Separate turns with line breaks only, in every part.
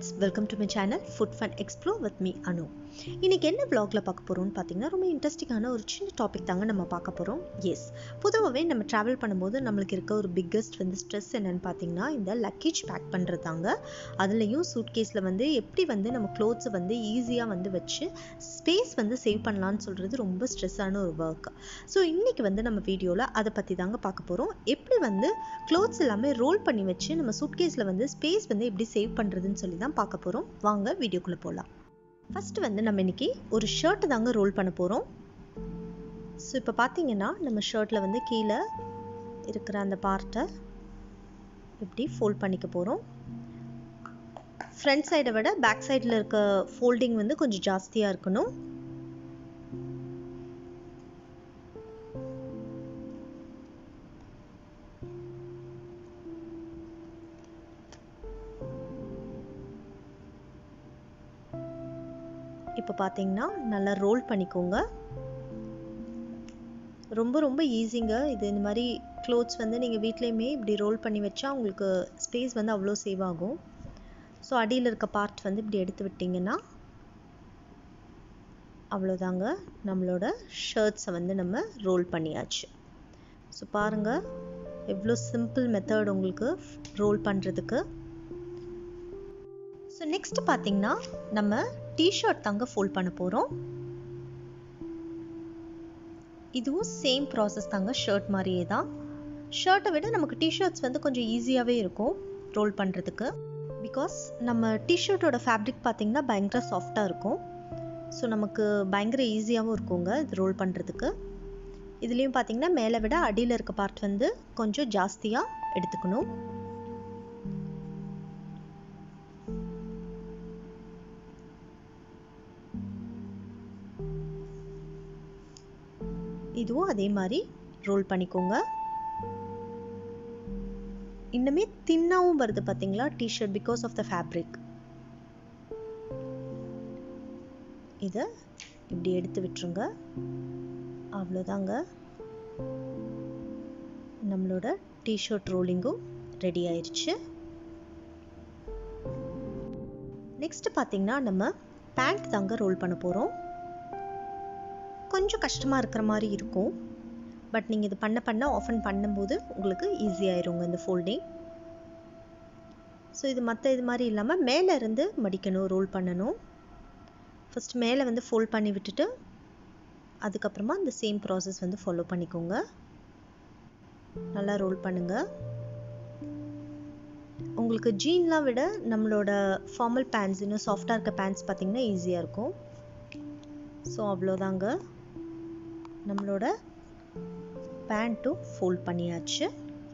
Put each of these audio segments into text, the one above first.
friends welcome to my channel food fun explore with me Anu இன்னைக்கு என்ன vlogல பார்க்க போகிறோம்னு பார்த்தீங்கன்னா ரொம்ப இன்ட்ரெஸ்டிங்கான ஒரு சின்ன டாபிக் தாங்க நம்ம பார்க்க போகிறோம் எஸ் பொதுவாகவே நம்ம ட்ராவல் பண்ணும்போது நம்மளுக்கு இருக்க ஒரு பிக்கஸ்ட் வந்து ஸ்ட்ரெஸ் என்னன்னு பார்த்தீங்கன்னா இந்த லக்கேஜ் பேக் பண்ணுறது தாங்க அதுலேயும் சூட்கேஸில் வந்து எப்படி வந்து நம்ம க்ளோத்ஸை வந்து ஈஸியாக வந்து வச்சு ஸ்பேஸ் வந்து சேவ் பண்ணலான்னு சொல்கிறது ரொம்ப ஸ்ட்ரெஸ்ஸான ஒரு ஒர்க் ஸோ இன்றைக்கி வந்து நம்ம வீடியோவில் அதை பற்றி தாங்க பார்க்க போகிறோம் எப்படி வந்து க்ளோத்ஸ் எல்லாமே ரோல் பண்ணி வச்சு நம்ம சூட்கேஸில் வந்து ஸ்பேஸ் வந்து எப்படி சேவ் பண்ணுறதுன்னு சொல்லி தான் பார்க்க போகிறோம் வாங்க வீடியோக்குள்ளே போகலாம் ஃபஸ்ட்டு வந்து நம்ம இன்னைக்கு ஒரு ஷர்ட் தாங்க ரோல் பண்ண போகிறோம் ஸோ இப்போ பார்த்தீங்கன்னா நம்ம ஷர்ட்டில் வந்து கீழே இருக்கிற அந்த பார்ட்டை இப்படி ஃபோல்ட் பண்ணிக்க போகிறோம் ஃப்ரண்ட் சைடை விட பேக் சைடில் இருக்க ஃபோல்டிங் வந்து கொஞ்சம் ஜாஸ்தியாக இருக்கணும் இப்போ பார்த்தீங்கன்னா நல்லா ரோல் பண்ணிக்கோங்க ரொம்ப ரொம்ப ஈஸிங்க இது இந்த மாதிரி க்ளோத்ஸ் வந்து நீங்கள் வீட்லேயுமே இப்படி ரோல் பண்ணி வச்சா உங்களுக்கு ஸ்பேஸ் வந்து அவ்வளோ சேவ் ஆகும் ஸோ அடியில் இருக்க பார்ட் வந்து இப்படி எடுத்து விட்டிங்கன்னா அவ்வளோதாங்க நம்மளோட ஷர்ட்ஸை வந்து நம்ம ரோல் பண்ணியாச்சு ஸோ பாருங்கள் எவ்வளோ சிம்பிள் மெத்தட் உங்களுக்கு ரோல் பண்ணுறதுக்கு ஸோ நெக்ஸ்ட் பார்த்தீங்கன்னா நம்ம டிஷர்ட் தாங்க ஃபோல்ட் பண்ண போகிறோம் இதுவும் சேம் ப்ராசஸ் தாங்க ஷர்ட் மாதிரியே தான் ஷர்ட்டை விட நமக்கு டிஷர்ட்ஸ் வந்து கொஞ்சம் ஈஸியாகவே இருக்கும் ரோல் பண்ணுறதுக்கு பிகாஸ் நம்ம டிஷர்ட்டோட ஃபேப்ரிக் பார்த்திங்கன்னா பயங்கர சாஃப்டாக இருக்கும் ஸோ நமக்கு பயங்கர ஈஸியாகவும் இருக்குங்க இது ரோல் பண்ணுறதுக்கு இதுலேயும் பார்த்திங்கன்னா மேலே விட அடியில் இருக்க பார்ட் வந்து கொஞ்சம் ஜாஸ்தியாக எடுத்துக்கணும் இதுவும் அதே மாதிரி ரோல் பண்ணிக்கோங்க இன்னுமே தின்னாவும் வருது பார்த்தீங்களா t shirt because of the fabric இதை இப்படி எடுத்து விட்டுருங்க அவ்வளோதாங்க நம்மளோட டிஷர்ட் ரோலிங்கும் ரெடி ஆயிடுச்சு நெக்ஸ்ட் பார்த்தீங்கன்னா நம்ம பேண்ட் தாங்க ரோல் பண்ண போகிறோம் கொஞ்சம் கஷ்டமாக இருக்கிற மாதிரி இருக்கும் பட் நீங்கள் இது பண்ண பண்ண ஆஃபன் பண்ணும்போது உங்களுக்கு ஈஸியாயிருங்க இந்த ஃபோல்டிங் ஸோ இது மற்ற இது மாதிரி இல்லாமல் மேலே இருந்து மடிக்கணும் ரோல் பண்ணணும் ஃபஸ்ட் மேலே வந்து ஃபோல்ட் பண்ணி விட்டுட்டு அதுக்கப்புறமா இந்த சேம் ப்ராசஸ் வந்து ஃபாலோ பண்ணிக்கோங்க நல்லா ரோல் பண்ணுங்கள் உங்களுக்கு ஜீன்லாம் விட நம்மளோட ஃபார்மல் பேண்ட்ஸ் இன்னும் சாஃப்டாக இருக்க பேண்ட்ஸ் பார்த்திங்கன்னா ஈஸியாக இருக்கும் ஸோ அவ்வளோதாங்க நம்மளோட பேண்ட்டும் ஃபோல்ட் பண்ணியாச்சு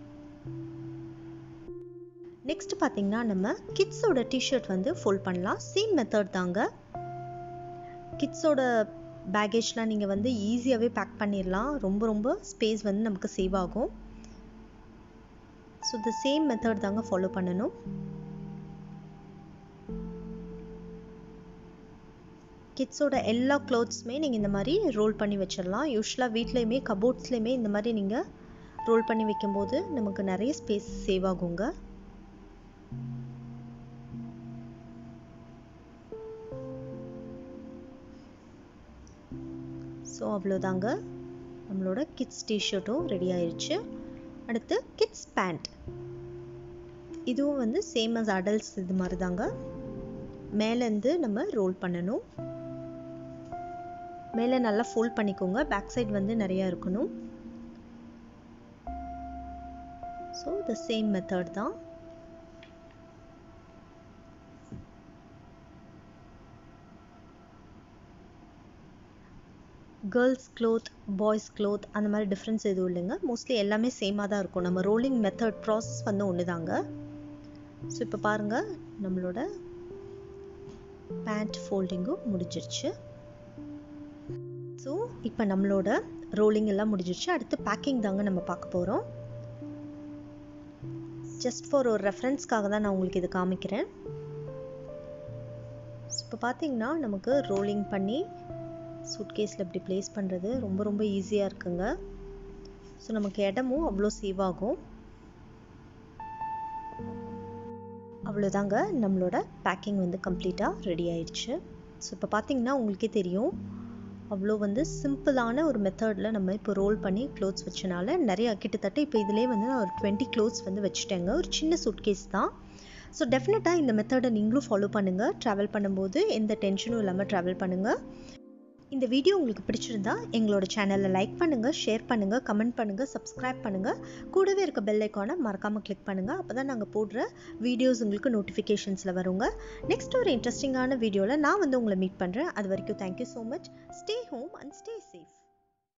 நெக்ஸ்ட் பார்த்தீங்கன்னா நம்ம கிட்ஸோட டிஷர்ட் வந்து ஃபோல்ட் பண்ணலாம் சேம் மெத்தட் தாங்க கிட்ஸோட பேகேஜ்லாம் நீங்கள் வந்து ஈஸியாகவே பேக் பண்ணிடலாம் ரொம்ப ரொம்ப ஸ்பேஸ் வந்து நமக்கு சேவ் ஆகும் ஸோ த சேம் மெத்தட் தாங்க ஃபாலோ பண்ணணும் கிட்ஸோட எல்லா க்ளோத்ஸுமே நீங்கள் இந்த மாதிரி ரோல் பண்ணி வச்சிடலாம் யூஸ்வலாக வீட்லேயுமே கபோர்ட்ஸ்லேயுமே இந்த மாதிரி நீங்கள் ரோல் பண்ணி வைக்கும்போது நமக்கு நிறைய ஸ்பேஸ் சேவ் ஆகுங்க ஸோ அவ்வளோதாங்க நம்மளோட கிட்ஸ் டிஷர்ட்டும் ரெடி ஆயிடுச்சு அடுத்து கிட்ஸ் பேண்ட் இதுவும் வந்து சேம் அஸ் அடல்ட்ஸ் இது மாதிரி தாங்க மேலேருந்து நம்ம ரோல் பண்ணணும் மேலே நல்லா ஃபோல்ட் பண்ணிக்கோங்க பேக் சைடு வந்து நிறையா இருக்கணும் ஸோ த சேம் மெத்தட் தான் கேர்ள்ஸ் க்ளோத் பாய்ஸ் க்ளோத் அந்த மாதிரி டிஃப்ரென்ஸ் எதுவும் இல்லைங்க மோஸ்ட்லி எல்லாமே சேமாக தான் இருக்கும் நம்ம ரோலிங் மெத்தட் ப்ராசஸ் வந்து ஒன்று தாங்க ஸோ இப்போ பாருங்கள் நம்மளோட பேண்ட் ஃபோல்டிங்கும் முடிஞ்சிருச்சு ஸோ இப்போ நம்மளோட ரோலிங் எல்லாம் முடிஞ்சிருச்சு அடுத்து பேக்கிங் தாங்க நம்ம பார்க்க போகிறோம் ஜஸ்ட் ஃபார் ஒரு ரெஃபரன்ஸ்க்காக தான் நான் உங்களுக்கு இது காமிக்கிறேன் இப்போ பார்த்தீங்கன்னா நமக்கு ரோலிங் பண்ணி சூட்கேஸில் இப்படி ப்ளேஸ் பண்ணுறது ரொம்ப ரொம்ப ஈஸியாக இருக்குங்க ஸோ நமக்கு இடமும் அவ்வளோ சேவ் ஆகும் அவ்வளோதாங்க நம்மளோட பேக்கிங் வந்து கம்ப்ளீட்டாக ரெடி ஆயிடுச்சு ஸோ இப்போ பார்த்தீங்கன்னா உங்களுக்கே தெரியும் அவ்வளோ வந்து சிம்பிளான ஒரு மெத்தடில் நம்ம இப்போ ரோல் பண்ணி க்ளோத்ஸ் வச்சனால நிறையா கிட்டத்தட்ட இப்போ இதிலே வந்து நான் ஒரு டுவெண்ட்டி க்ளோத்ஸ் வந்து வச்சுட்டேங்க ஒரு சின்ன சூட்கேஸ் தான் ஸோ டெஃபினட்டாக இந்த மெத்தடை நீங்களும் ஃபாலோ பண்ணுங்கள் ட்ராவல் பண்ணும்போது எந்த டென்ஷனும் இல்லாமல் ட்ராவல் பண்ணுங்கள் இந்த வீடியோ உங்களுக்கு பிடிச்சிருந்தா எங்களோட சேனலில் லைக் பண்ணுங்கள் ஷேர் பண்ணுங்கள் கமெண்ட் பண்ணுங்கள் சப்ஸ்கிரைப் பண்ணுங்கள் கூடவே இருக்க பெல் ஐக்கானை மறக்காமல் கிளிக் பண்ணுங்கள் அப்போ தான் நாங்கள் போடுற வீடியோஸ் உங்களுக்கு நோட்டிஃபிகேஷன்ஸில் வருங்க நெக்ஸ்ட் ஒரு இன்ட்ரெஸ்டிங்கான வீடியோவில் நான் வந்து உங்களை மீட் பண்ணுறேன் அது வரைக்கும் thank you so much stay home and stay safe